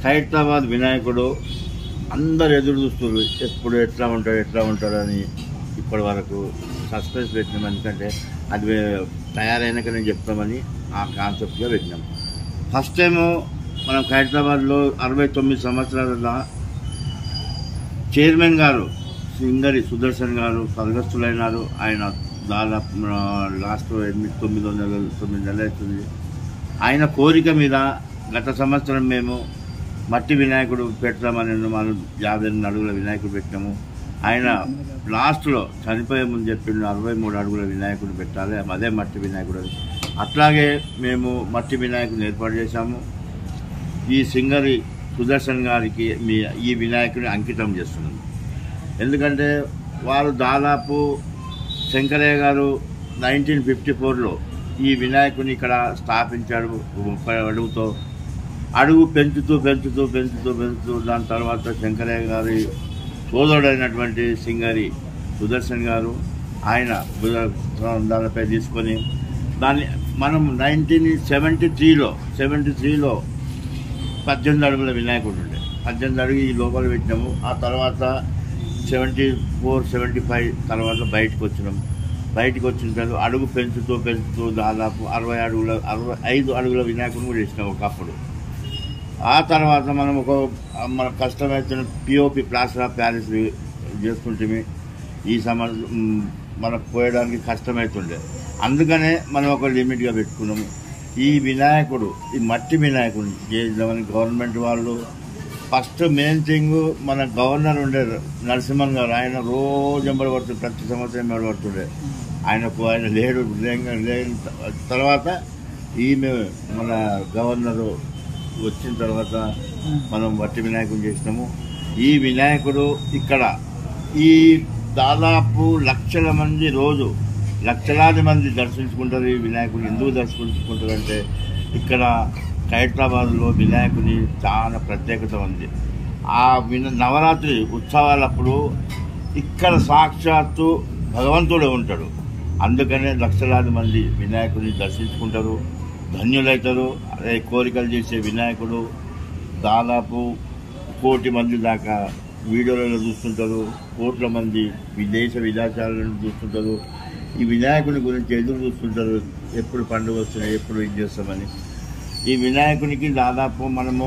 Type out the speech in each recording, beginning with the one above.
ఖైరతాబాద్ వినాయకుడు అందరు ఎదురు చూస్తున్నారు ఎప్పుడు ఎట్లా ఉంటాడు ఎట్లా ఉంటాడని ఇప్పటి వరకు సస్పెన్స్ పెట్టినాం ఎందుకంటే అది వే- తయారైనాక నేను చెప్తామని ఆ కాన్సెప్ట్గా పెట్టినాం ఫస్ట్ టైము మనం ఖైరతాబాద్లో అరవై తొమ్మిది సంవత్సరాల చైర్మన్ గారు సింగరి సుదర్శన్ గారు స్వర్గస్థులైనారు ఆయన దాదాపు ఆ, లాస్ట్ ఎనిమిది తొమ్మిది నెలలు తొమ్మిది నెలలు అవుతుంది ఆయన కోరిక మీద గత సంవత్సరం మేము మట్టి వినాయకుడు పెట్టామని మనం యాభై ఎనిమిది అడుగుల వినాయకుడు పెట్టాము ఆయన లాస్ట్లో చనిపోయే ముందు చెప్పిండు అరవై మూడు అడుగుల వినాయకుడు పెట్టాలి అదే మట్టి వినాయకుడు అని. అట్లాగే మేము మట్టి వినాయకుడిని ఏర్పాటు చేశాము ఈ సింగరి సుదర్శన్ గారికి మీ ఈ వినాయకుడిని అంకితం చేస్తున్నాం ఎందుకంటే వారు దాదాపు శంకరయ్య గారు నైన్టీన్ ఫిఫ్టీ ఫోర్లో ఈ వినాయకుని ఇక్కడ స్థాపించాడు ముప్పై అడుగుతో అడుగు పెంచుతూ పెంచుతూ పెంచుతూ పెంచుతూ దాని తర్వాత శంకరయ్య గారి సోదరుడైనటువంటి సింగరి సుదర్శన్ గారు ఆయన బుధ- దానిపై తీసుకొని దాన్ని మనం నైన్టీన్ సెవెంటీ త్రీలో సెవెంటీ త్రీలో పద్దెనిమిది అడుగుల వినాయకుడు ఉండే పద్దెనిమిది అడుగు ఈ లోపల పెట్టినాము ఆ తర్వాత సెవెంటీ ఫోర్ సెవెంటీ ఫైవ్ తర్వాత బయటకు వచ్చినాం బయటకు వచ్చిన తర్వాత అడుగు పెంచుతూ పెంచుతూ దాదాపు అరవై అడుగుల అరవై ఐదు అడుగుల వినాయకుడిని కూడా ఇచ్చినాం ఒకప్పుడు ఆ తర్వాత మనం ఒక మన కష్టమైతే పిఓపి ప్లాస్టర్ ఆఫ్ ప్యారిస్ చేసుకుంటే ఈ సమ మ్, మనకు పోయడానికి కష్టమవుతుండే అందుకనే మనం ఒక లిమిట్గా పెట్టుకున్నాము ఈ వినాయకుడు ఈ మట్టి వినాయకుడు చేద్దామని గవర్నమెంట్ వాళ్ళు ఫస్ట్ మెయిన్ థింగ్ మన గవర్నర్ ఉండే నరసింహన్ గారు ఆయన రోజు ఎంబడి పడుతుంది ప్రతి సంవత్సరం ఎంబడి పడుతుండే ఆయనకు ఆయన లేడు లేక- లేని త- తర్వాత ఈమె మన గవర్నరు వచ్చిన తర్వాత మనం వట్టి వినాయకుని చేసినాము ఈ వినాయకుడు ఇక్కడ ఈ దాదాపు లక్షల మంది రోజు లక్షలాది మంది దర్శించుకుంటారు ఈ వినాయకుడిని ఎందుకు దర్శించుకుంటారంటే ఇక్కడ హైదరాబాద్లో వినాయకుని చాలా ప్రత్యేకత ఉంది ఆ విన నవరాత్రి ఉత్సవాలప్పుడు ఇక్కడ సాక్షాత్తు భగవంతుడే ఉంటాడు అందుకనే లక్షలాది మంది వినాయకుడిని దర్శించుకుంటారు ధన్యులవుతారు అదే కోరికలు చేసే వినాయకుడు దాదాపు కోటి మంది దాకా వీడియోలలో చూస్తుంటారు కోట్ల మంది విదేశ విదేశాలను చూస్తుంటారు ఈ వినాయకుని గురించి ఎదురు చూస్తుంటారు ఎప్పుడు పండుగ వస్తున్నాయి ఎప్పుడు ఇది చేస్తామని ఈ వినాయకునికి దాదాపు మనము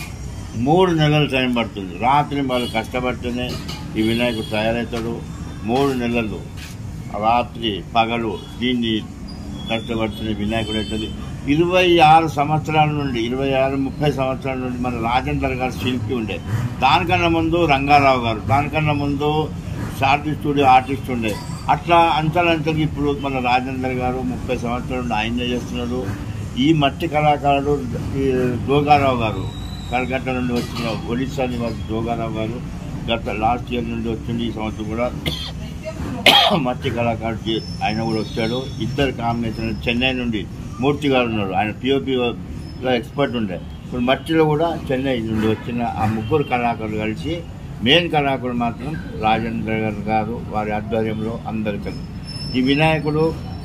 మూడు నెలలు టైం పడుతుంది రాత్రి వాళ్ళు కష్టపడితేనే ఈ వినాయకుడు తయారవుతాడు మూడు నెలలు రాత్రి పగలు దీన్ని కష్టపడుతున్న వినాయకుడు అవుతుంది ఇరవై ఆరు సంవత్సరాల నుండి ఇరవై ఆరు ముప్పై సంవత్సరాల నుండి మన రాజేందర్ గారు శిల్పి ఉండే దానికన్నా ముందు రంగారావు గారు దానికన్నా ముందు షార్ట్ స్టూడియో ఆర్టిస్ట్ ఉండే అట్లా అంతలంతకి ఇప్పుడు మన రాజేందర్ గారు ముప్పై సంవత్సరాల నుండి ఆయనే చేస్తున్నాడు ఈ మట్టి కళాకారుడు ఈ జోగారావు గారు కలకట్ట నుండి వచ్చిన ఒడిశా నివాసి జోగారావు గారు గత లాస్ట్ ఇయర్ నుండి వచ్చింది ఈ సంవత్సరం కూడా మట్టి కళాకారుడు చే- ఆయన కూడా వచ్చాడు ఇద్దరు కాంబినేషన్ చెన్నై నుండి మూర్తి గారు ఉన్నారు ఆయన పిఓపిలో ఎక్స్పర్ట్ ఉండే ఇప్పుడు మట్టిలో కూడా చెన్నై నుండి వచ్చిన ఆ ముగ్గురు కళాకారులు కలిసి మెయిన్ కళాకారుడు మాత్రం రాజేంద్ర గారు గారు వారి ఆధ్వర్యంలో అందరు కలిసి ఈ వినాయకుడు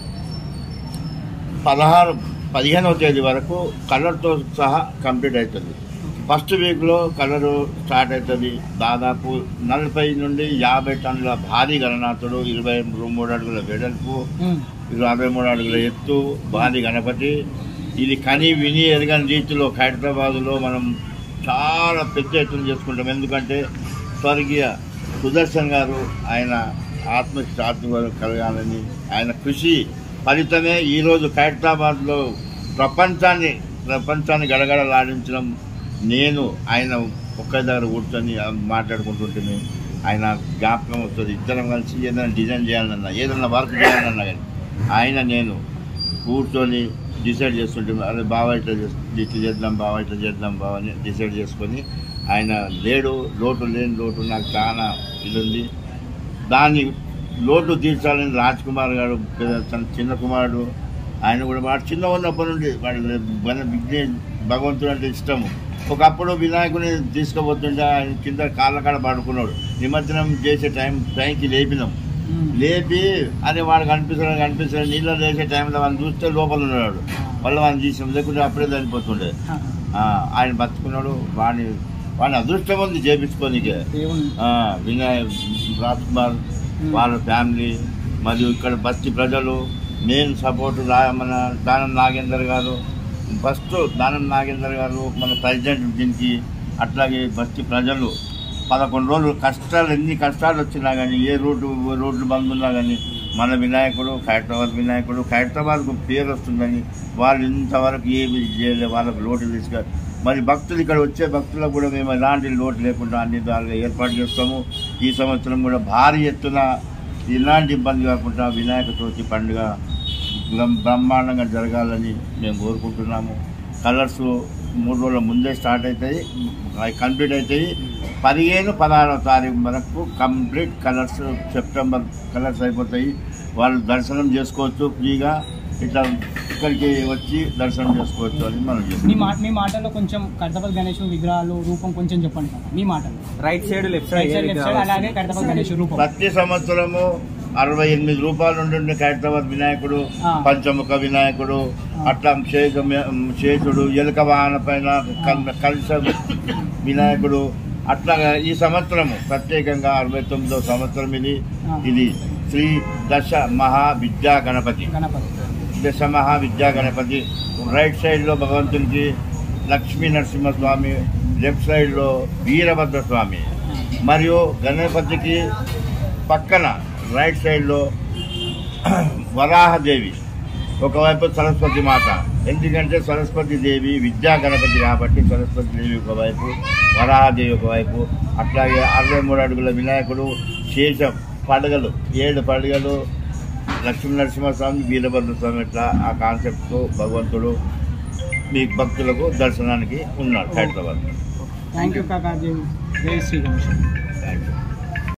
పదహారు పదిహేనవ తేదీ వరకు కలర్తో సహా కంప్లీట్ అవుతుంది ఫస్ట్ వీక్లో కలరు స్టార్ట్ అవుతుంది దాదాపు నలభై నుండి యాభై టన్నుల భారీ గణనాథుడు ఇరవై మూడు అడుగుల వెడల్పు యాభై మూడు అడుగుల ఎత్తు భారీ గణపతి ఇది కని విని ఎరగని రీతిలో హైదరాబాదులో మనం చాలా పెద్ద ఎత్తున చేసుకుంటాం ఎందుకంటే స్వర్గీయ సుదర్శన్ గారు ఆయన ఆత్మశాంతి కలగాలని ఆయన కృషి ఫలితమే ఈరోజు హైదరాబాద్లో ప్రపంచాన్ని ప్రపంచాన్ని గడగడలాడించడం నేను ఆయన ఒక్క దగ్గర కూర్చొని మాట్లాడుకుంటుంటే ఆయన జ్ఞాపకం వస్తుంది ఇద్దరం కలిసి ఏదైనా డిజైన్ చేయాలన్నా ఏదైనా వర్క్ చేయాలన్నా కానీ ఆయన నేను కూర్చొని డిసైడ్ చేస్తుంటే అదే బావ ఇట్లా చేస్- ఇట్లా చేద్దాం బావ ఇట్లా చేద్దాం బావ అని డిసైడ్ చేసుకొని ఆయన లేడు లోటు లేని లోటు నాకు చాలా ఇది ఉంది దాన్ని లోటు తీర్చాలని రాజ్ కుమార్ గారు పెద్ద- తన చిన్న కుమారుడు ఆయన కూడా వాడు చిన్న ఉన్నప్పటి నుండి వాడు మన విఘ్నే భగవంతుడు అంటే ఇష్టము ఒకప్పుడు వినాయకుని తీసుకుపోతుంటే ఆయన కింద కాళ్ళ కాడ పడుకున్నాడు నిమజ్జనం చేసే టైం టైంకి లేపినాం లేపి అదే వాడు కనిపిస్తున్నాడు కనిపిస్తున్నాడు నీళ్ళు లేచే టైంలో వాడిని చూస్తే లోపల ఉన్నాడు మళ్ళీ వాడిని తీసాం లేకుంటే అప్పుడే చనిపోతుండే ఆ, ఆయన బతుకున్నాడు వాడిని వాడిని అదృష్టం ఉంది చేపించుకోనికే దేవుని ఆ, వినయ్ రాజ్ కుమార్ వాళ్ళ ఫ్యామిలీ మరియు ఇక్కడ బస్తి ప్రజలు మెయిన్ సపోర్ట్ రా మన దానం నాగేందర్ గారు ఫస్ట్ దానం నాగేందర్ గారు మన ప్రెసిడెంట్ దీనికి అట్లాగే బస్తి ప్రజలు పదకొండు రోజులు కష్టాలు ఎన్ని కష్టాలు వచ్చినా కానీ ఏ రోడ్డు రోడ్లు బంద్ ఉన్నా కానీ మన వినాయకుడు ఖైరతాబాద్ వినాయకుడు ఖైరతాబాద్కు పేరు వస్తుందని వాళ్ళు ఇంతవరకు ఏమి చేయలేదు వాళ్ళకు లోటు తీసుకు మరి భక్తులు ఇక్కడ వచ్చే భక్తులకు కూడా మేము ఎలాంటి లోటు లేకుండా అన్ని దారులు ఏర్పాటు చేస్తాము ఈ సంవత్సరం కూడా భారీ ఎత్తున ఎలాంటి ఇబ్బంది కాకుండా వినాయక చవితి పండుగ బ్రహ్మ- బ్రహ్మాండంగా జరగాలని మేము కోరుకుంటున్నాము కలర్స్ మూడు రోజుల ముందే స్టార్ట్ అవుతాయి అవి కంప్లీట్ అవుతాయి పదిహేను పదహారవ తారీఖు వరకు కంప్లీట్ కలర్స్ సెప్టెంబర్ కలర్స్ అయిపోతాయి వాళ్ళు దర్శనం చేసుకోవచ్చు ఫ్రీగా ఇట్లా ఇక్కడికి వచ్చి దర్శనం చేసుకోవచ్చు అని మనం మీ చెప్తున్నాం మా మీ మాటల్లో కొంచెం కడతపల్లి గణేష్ విగ్రహాలు రూపం కొంచెం చెప్పండి సార్ మీ మాటలు right side left right side side left side అలాగే కడతపల్లి గణేష్ రూపం ప్రతి సంవత్సరము అరవై ఎనిమిది రూపాయలు ఉంటుండే ఖైరతాబాద్ వినాయకుడు ఆ. పంచముఖ వినాయకుడు అట్లా శేష శేషుడు ఎలుక వాహన పైన కల్- కలశ వినాయకుడు అట్లాగా ఈ సంవత్సరము ప్రత్యేకంగా అరవై తొమ్మిదో సంవత్సరం ఇది ఆ. ఇది శ్రీ దశ మహా విద్యా గణపతి గణపతి దశ మహా విద్యా గణపతి రైట్ సైడ్లో భగవంతునికి లక్ష్మీ నరసింహస్వామి లెఫ్ట్ సైడ్లో వీరభద్ర స్వామి మరియు గణపతికి పక్కన రైట్ సైడ్లో వరాహదేవి ఒకవైపు సరస్వతి మాత ఎందుకంటే సరస్వతి దేవి విద్యా గణపతి కాబట్టి సరస్వతి దేవి ఒకవైపు వరాహదేవి ఒకవైపు అట్లాగే అరవై మూడు అడుగుల వినాయకుడు శేష పడగలు ఏడు పడగలు లక్ష్మీ నరసింహస్వామి వీరభద్ర స్వామి ఇట్లా ఆ కాన్సెప్ట్తో భగవంతుడు మీ భక్తులకు దర్శనానికి ఉన్నాడు హైదరాబాద్ థ్యాంక్ యూ కాకా జై జై శ్రీ గణేష్ థ్యాంక్ యూ